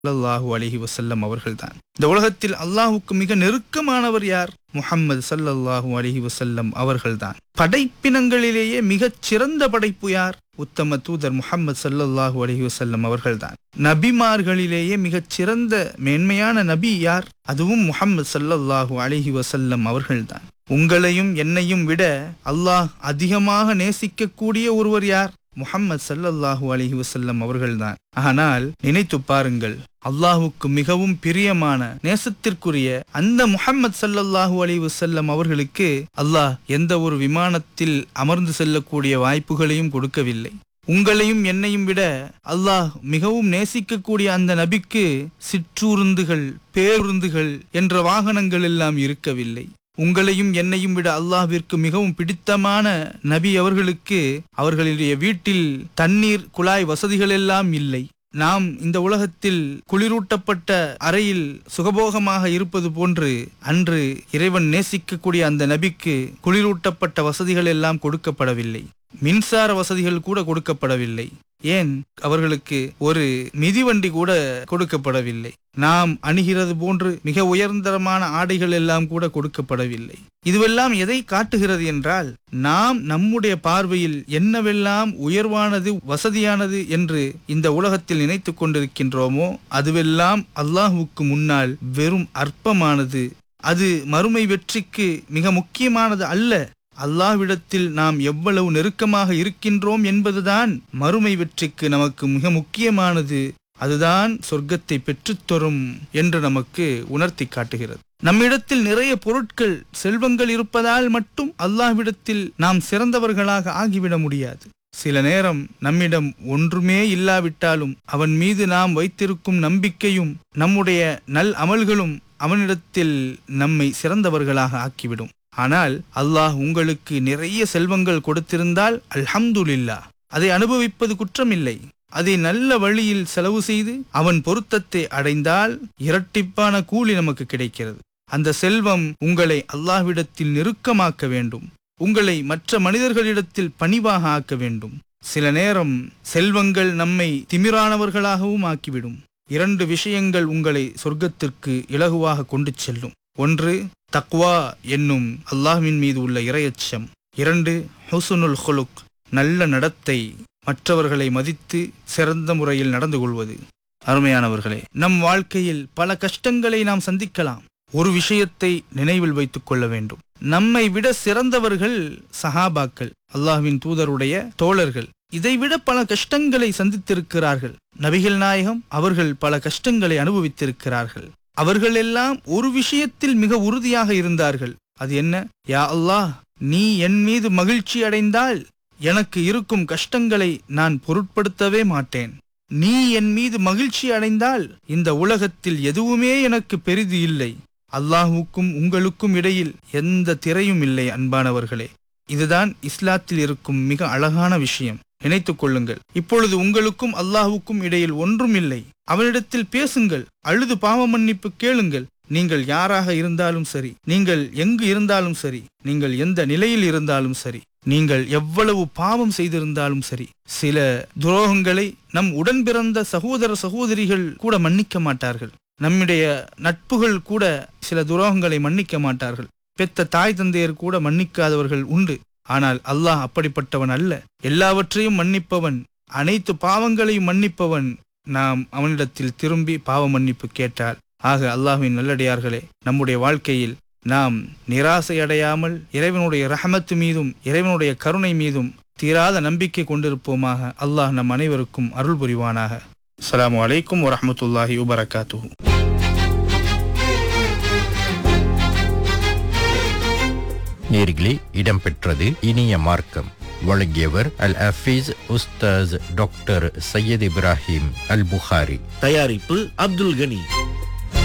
ஸல்லல்லாஹு அலைஹி வஸல்லம் அவர்கள்தான் இந்த உலகத்தில் அல்லாஹ்வுக்கு மிக நெருக்கமானவர் யார் முஹம்மது ஸல்லல்லாஹு அலைஹி வஸல்லம் அவர்கள்தான் படைப்பினங்களிலேயே மிகச் சிறந்த படைப்பு யார் உத்தம தூதர் முஹம்மது ஸல்லல்லாஹு அலைஹி வஸல்லம் அவர்கள்தான் நபிமார்களிலேயே மிகச் சிறந்த மேன்மையான நபி யார் அதுவும் முஹம்மது ஸல்லல்லாஹு அலைஹி வஸல்லம் அவர்கள்தான் உங்களையும் என்னையும் விட அல்லாஹ் அதிகமாக நேசிக்கக்கூடிய ஒருவர் யார் முஹம்மது ஸல்லல்லாஹு அலைஹி வஸல்லம் அவர்கள்தான் ஆனால் நினைத்து பாருங்கள் அல்லாஹுக்கு மிகவும் பிரியமான நேசத்திற்குரிய அந்த முஹம்மது ஸல்லல்லாஹு அலைஹி வஸல்லம் அவர்களுக்கு அல்லாஹ் எந்த ஒரு விமானத்தில் அமர்ந்து செல்லக்கூடிய வாய்ப்புகளையும் கொடுக்கவில்லை உங்களையும் என்னையும் விட அல்லாஹ் மிகவும் நேசிக்கக்கூடிய அந்த நபிக்கு சிற்றூருந்துகள் பேருந்துகள் என்ற வாகனங்கள் எல்லாம் இருக்கவில்லை உங்களையும் என்னையும் விட அல்லாஹ்விற்கு மிகவும் பிடித்தமான நபி அவர்களுக்கு அவர்களுடைய வீட்டில் தண்ணீர் குழாய் வசதிகள் எல்லாம் இல்லை நாம் இந்த உலகத்தில் குளிரூட்டப்பட்ட அறையில் சுகபோகமாக இருப்பது போன்று அன்று இறைவன் நேசிக்கக்கூடிய அந்த நபிக்கு குளிரூட்டப்பட்ட வசதிகள் எல்லாம் கொடுக்கப்படவில்லை மின்சார வசதிகள் கூட கொடுக்கப்படவில்லை ஏன் அவர்களுக்கு ஒரு மிதிவண்டி கூட கொடுக்கப்படவில்லை நாம் அணுகிறது போன்று மிக உயர்ந்தரமான ஆடைகள் எல்லாம் கூட கொடுக்கப்படவில்லை இதுவெல்லாம் எதை காட்டுகிறது என்றால் நாம் நம்முடைய பார்வையில் என்னவெல்லாம் உயர்வானது வசதியானது என்று இந்த உலகத்தில் நினைத்துக் கொண்டிருக்கின்றோமோ அதுவெல்லாம் அல்லாஹுவுக்கு முன்னால் வெறும் அற்பமானது அது மறுமை வெற்றிக்கு மிக முக்கியமானது அல்ல அல்லாஹ்விடத்தில் நாம் எவ்வளவு நெருக்கமாக இருக்கின்றோம் என்பதுதான் மறுமை வெற்றிக்கு நமக்கு மிக முக்கியமானது அதுதான் சொர்க்கத்தை பெற்றுத்தரும் என்று நமக்கு உணர்த்தி காட்டுகிறது நம்மிடத்தில் நிறைய பொருட்கள் செல்வங்கள் இருப்பதால் மட்டும் அல்லாஹ்விடத்தில் நாம் சிறந்தவர்களாக ஆகிவிட முடியாது சில நேரம் நம்மிடம் ஒன்றுமே இல்லாவிட்டாலும் அவன் மீது நாம் வைத்திருக்கும் நம்பிக்கையும் நம்முடைய நல் அமல்களும் அவனிடத்தில் நம்மை சிறந்தவர்களாக ஆக்கிவிடும் ஆனால் அல்லாஹ் உங்களுக்கு நிறைய செல்வங்கள் கொடுத்திருந்தால் அல்ஹம்துலில்லா அதை அனுபவிப்பது குற்றமில்லை அதை நல்ல வழியில் செலவு செய்து அவன் பொருத்தத்தை அடைந்தால் இரட்டிப்பான கூலி நமக்கு கிடைக்கிறது அந்த செல்வம் உங்களை அல்லாஹ்விடத்தில் நெருக்கமாக்க வேண்டும் உங்களை மற்ற மனிதர்களிடத்தில் பணிவாக ஆக்க வேண்டும் சில நேரம் செல்வங்கள் நம்மை திமிரானவர்களாகவும் ஆக்கிவிடும் இரண்டு விஷயங்கள் உங்களை சொர்க்கத்திற்கு இலகுவாக கொண்டு செல்லும் ஒன்று தக்வா என்னும் அல்லாஹ்வின் மீது உள்ள இரையச்சம் இரண்டு ஹுசுனுல் ஹுலுக் நல்ல நடத்தை மற்றவர்களை மதித்து சிறந்த முறையில் நடந்து கொள்வது அருமையானவர்களே நம் வாழ்க்கையில் பல கஷ்டங்களை நாம் சந்திக்கலாம் ஒரு விஷயத்தை நினைவில் வைத்துக் கொள்ள வேண்டும் நம்மை விட சிறந்தவர்கள் சஹாபாக்கள் அல்லாஹ்வின் தூதருடைய தோழர்கள் இதைவிட பல கஷ்டங்களை சந்தித்திருக்கிறார்கள் நபிகள் நாயகம் அவர்கள் பல கஷ்டங்களை அனுபவித்திருக்கிறார்கள் அவர்கள் எல்லாம் ஒரு விஷயத்தில் மிக உறுதியாக இருந்தார்கள் அது என்ன யா அல்லாஹ் நீ என் மீது மகிழ்ச்சி அடைந்தால் எனக்கு இருக்கும் கஷ்டங்களை நான் பொருட்படுத்தவே மாட்டேன் நீ என் மீது மகிழ்ச்சி அடைந்தால் இந்த உலகத்தில் எதுவுமே எனக்கு பெரிது இல்லை அல்லாஹுக்கும் உங்களுக்கும் இடையில் எந்த திரையும் இல்லை அன்பானவர்களே இதுதான் இஸ்லாத்தில் இருக்கும் மிக அழகான விஷயம் நினைத்துக் கொள்ளுங்கள் இப்பொழுது உங்களுக்கும் அல்லாஹுக்கும் இடையில் ஒன்றும் இல்லை அவனிடத்தில் பேசுங்கள் அழுது பாவ மன்னிப்பு கேளுங்கள் நீங்கள் யாராக இருந்தாலும் சரி நீங்கள் எங்கு இருந்தாலும் சரி நீங்கள் எந்த நிலையில் இருந்தாலும் சரி நீங்கள் எவ்வளவு பாவம் செய்திருந்தாலும் சரி சில துரோகங்களை நம் உடன் பிறந்த சகோதர சகோதரிகள் கூட மன்னிக்க மாட்டார்கள் நம்முடைய நட்புகள் கூட சில துரோகங்களை மன்னிக்க மாட்டார்கள் பெத்த தாய் தந்தையர் கூட மன்னிக்காதவர்கள் உண்டு ஆனால் அல்லாஹ் அப்படிப்பட்டவன் அல்ல எல்லாவற்றையும் மன்னிப்பவன் அனைத்து பாவங்களையும் மன்னிப்பவன் நாம் அவனிடத்தில் திரும்பி பாவ மன்னிப்பு கேட்டால் ஆக அல்லாஹ்வின் நல்லடியார்களே நம்முடைய வாழ்க்கையில் நாம் நிராசை அடையாமல் இறைவனுடைய ரஹமத்து மீதும் இறைவனுடைய கருணை மீதும் தீராத நம்பிக்கை கொண்டிருப்போமாக அல்லாஹ் நம் அனைவருக்கும் அருள் புரிவானாக அஸ்ஸலாமு அலைக்கும் வரஹ்மத்துல்லாஹி வபரகாத்துஹு நேர்களே இடம்பெற்றது இனிய மார்க்கம் வழங்கியவர் அல் அஃபீஸ் உஸ்தாஸ் டாக்டர் சையத் இப்ராஹிம் அல் புகாரி தயாரிப்பு அப்துல் கனி